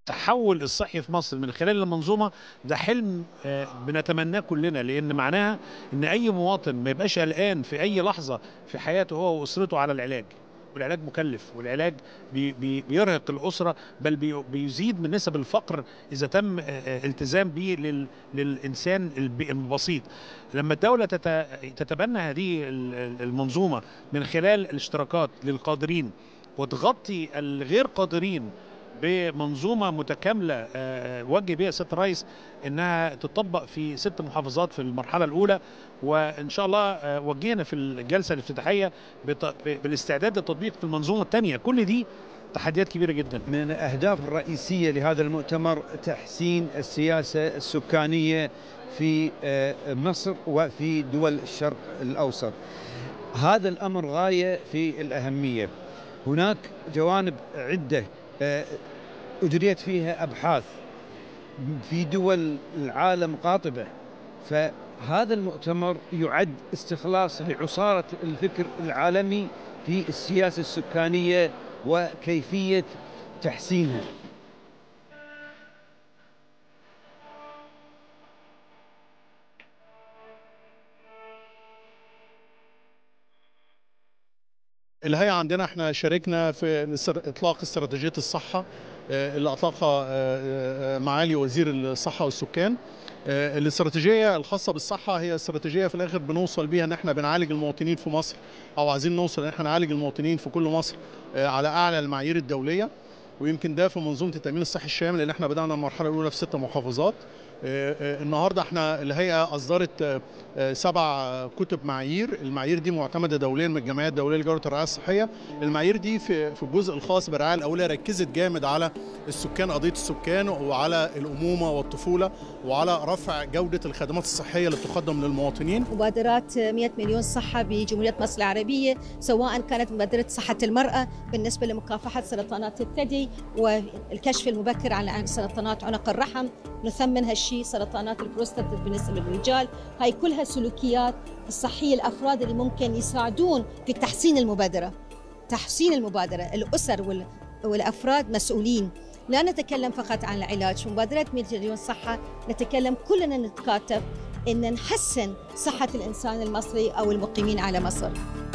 التحول الصحي في مصر من خلال المنظومه ده حلم آه، بنتمناه كلنا لان معناها ان اي مواطن ما يبقاش قلقان في اي لحظه في حياته هو واسرته على العلاج والعلاج مكلف والعلاج بي بي بيرهق الاسره بل بي بيزيد من نسب الفقر اذا تم آه، آه، التزام به لل للانسان الب- البسيط لما الدوله تت- تتبنى هذه ال- ال- المنظومه من خلال الاشتراكات للقادرين وتغطي الغير قادرين بمنظومه متكامله آه، وجه بها سياده الرئيس انها تطبق في ست محافظات في المرحله الاولى وان شاء الله آه، وجهنا في الجلسه الافتتاحيه بت- بالاستعداد للتطبيق في المنظومه الثانيه كل دي تحديات كبيره جدا من الأهداف الرئيسية لهذا المؤتمر تحسين السياسة السكانية في آه، مصر وفي دول الشرق الأوسط هذا الأمر غاية في الأهمية هناك جوانب عدة آه، أجريت فيها أبحاث في دول العالم قاطبة فهذا المؤتمر يعد استخلاص لعصارة الفكر العالمي في السياسة السكانية وكيفية تحسينها الهيئة عندنا احنا شاركنا في الاستر- اطلاق استراتيجية الصحة آه، اللي اطلقها آه، آه، معالي وزير الصحة والسكان آه، الاستراتيجية الخاصة بالصحة هي استراتيجية في الاخر بنوصل بيها ان احنا بنعالج المواطنين في مصر او عايزين نوصل ان احنا نعالج المواطنين في كل مصر آه، على اعلى المعايير الدولية ويمكن ده في منظومة التأمين الصحي الشامل اللي احنا بدأنا المرحلة الأولى في ست محافظات آه، آه، النهارده احنا الهيئة أصدرت آه، آه، سبع كتب معايير المعايير دي معتمدة دوليا من الجمعية الدولية لجودة الرعاية الصحية المعايير دي في في الجزء الخاص بالرعاية الأولية ركزت جامد على السكان قضية السكان وعلى الأمومة والطفولة وعلى رفع جودة الخدمات الصحية اللي بتقدم للمواطنين مبادرات 100 مليون صحة بجمهورية مصر العربية سواء كانت مبادرة صحة المرأة بالنسبة لمكافحة سرطانات الثدي والكشف المبكر عن سرطانات عنق الرحم نثمن هالشيء سرطانات البروستات بالنسبة للرجال هاي كلها سلوكيات الصحية الأفراد اللي ممكن يساعدون في تحسين المبادرة تحسين المبادرة الأسر وال- والأفراد مسؤولين لا نتكلم فقط عن العلاج في مبادرة 100 مليون صحة نتكلم كلنا نتكاتف ان نحسن صحه الانسان المصري او المقيمين على مصر